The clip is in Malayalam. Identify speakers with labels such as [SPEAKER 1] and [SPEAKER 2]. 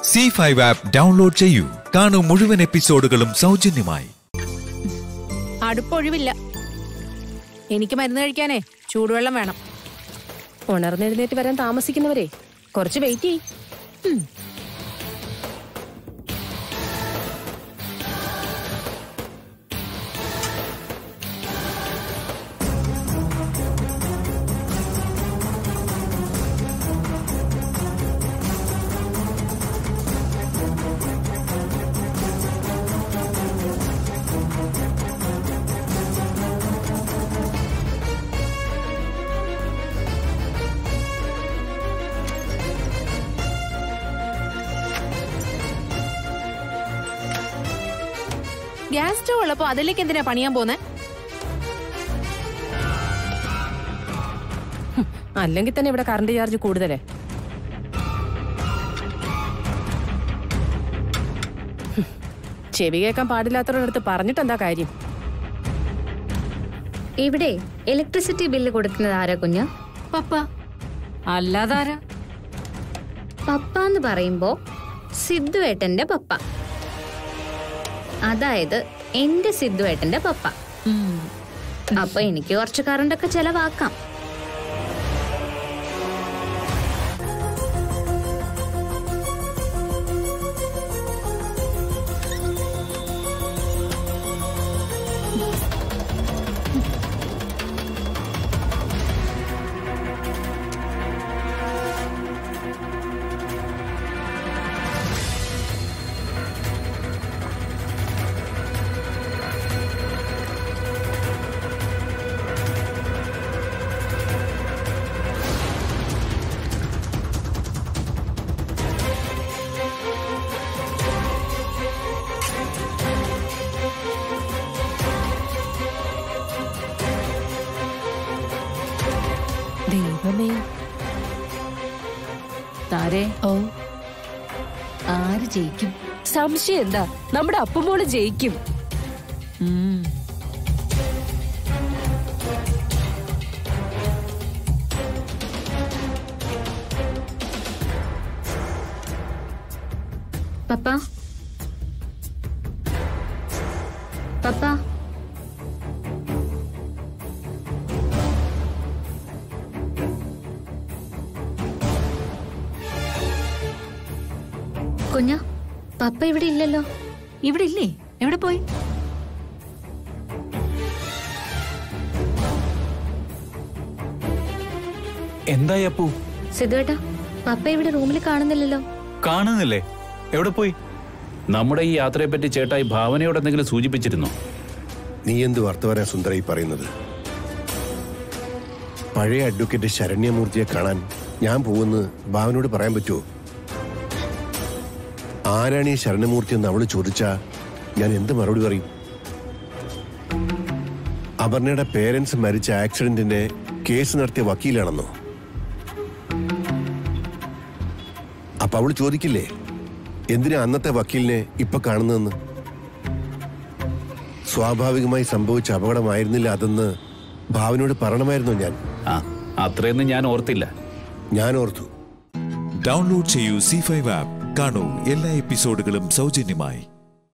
[SPEAKER 1] സി ഫൈവ് ആപ്പ് ഡൗൺലോഡ് ചെയ്യൂ കാണൂ മുഴുവൻ എപ്പിസോഡുകളും സൗജന്യമായി
[SPEAKER 2] അടുപ്പൊഴിവില്ല എനിക്ക് മരുന്ന് കഴിക്കാനേ ചൂടുവെള്ളം വേണം
[SPEAKER 3] ഉണർന്നെഴുന്നേറ്റ് വരാൻ താമസിക്കുന്നവരെ കുറച്ച് വെയിറ്റ് ചെയ്
[SPEAKER 2] ഗ്യാസ് സ്റ്റവ് ഉള്ളപ്പോ അതിലേക്ക് എന്തിനാ പണിയാൻ പോന്നെ
[SPEAKER 3] അല്ലെങ്കിൽ തന്നെ ഇവിടെ കറണ്ട് ചാർജ് കൂടുതലേ ഹും, ചെവി കേൾക്കാൻ പാടില്ലാത്തവരുടെ പറഞ്ഞിട്ട് എന്താ കാര്യം
[SPEAKER 4] ഇവിടെ ഇലക്ട്രിസിറ്റി ബില്ല് കൊടുക്കുന്നത് ആരാ കുഞ്ഞ്
[SPEAKER 2] പപ്പ അല്ലാതാരാ
[SPEAKER 4] പപ്പ എന്ന് പറയുമ്പോ സിദ്ധുവേട്ടന്റെ പപ്പ അതായത് എന്റെ സിദ്ധുവേട്ടന്റെ പപ്പ അപ്പൊ എനിക്ക് കുറച്ച് കറണ്ടൊക്കെ ചെലവാക്കാം
[SPEAKER 3] ദൈവമേ
[SPEAKER 5] താരേ
[SPEAKER 3] ഓ
[SPEAKER 5] ആര് ജയിക്കും
[SPEAKER 3] സംശയം എന്താ നമ്മുടെ അപ്പുമോള് ജയിക്കും
[SPEAKER 5] ഉം.
[SPEAKER 4] പപ്പ പപ്പ കുഞ്ഞ പപ്പ ഇവിടെ ഇല്ലല്ലോ
[SPEAKER 5] ഇവിടെ ഇല്ലേ എവിടെ പോയി
[SPEAKER 6] എന്തായി അപ്പു
[SPEAKER 4] സിദ്ധുവേട്ടാ പപ്പ ഇവിടെ റൂമിൽ കാണുന്നില്ലല്ലോ
[SPEAKER 6] കാണുന്നില്ലേ എവിടെ പോയി
[SPEAKER 7] നമ്മുടെ ഈ യാത്രയെപ്പറ്റി ചേട്ടായി ഭാവനയോട് എന്തെങ്കിലും സൂചിപ്പിച്ചിരുന്നോ
[SPEAKER 8] നീ എന്ത് വർത്തമാന സുന്ദരായി പറയുന്നത് പഴയ അഡ്വക്കേറ്റ് ശരണ്യമൂർത്തിയെ കാണാൻ ഞാൻ പോകുമെന്ന് ഭാവനോട് പറയാൻ പറ്റുമോ ആരാണ് ഈ ശരണമൂർത്തി എന്ന് അവള് ചോദിച്ചാ ഞാൻ എന്ത് മറുപടി പറയും അപർണയുടെ പേരൻസ് മരിച്ച ആക്സിഡന്റിന്റെ കേസ് നടത്തിയ വക്കീലാണെന്നോ അപ്പൊ അവള് ചോദിക്കില്ലേ എന്തിനാ അന്നത്തെ വക്കീലിനെ ഇപ്പൊ കാണുന്നതെന്ന് സ്വാഭാവികമായി സംഭവിച്ച അപകടമായിരുന്നില്ല അതെന്ന് ഭാവനോട് പറയണമായിരുന്നു ഞാൻ
[SPEAKER 7] ആ അത്രയൊന്നും ഞാൻ ഓർത്തില്ല
[SPEAKER 8] ഞാൻ ഓർത്തു
[SPEAKER 1] ഡൗൺലോഡ് ചെയ്യൂ സി ഫൈവ് ആപ്പ് കാണൂ എല്ലാ എപ്പിസോഡുകളും സൗജന്യമായി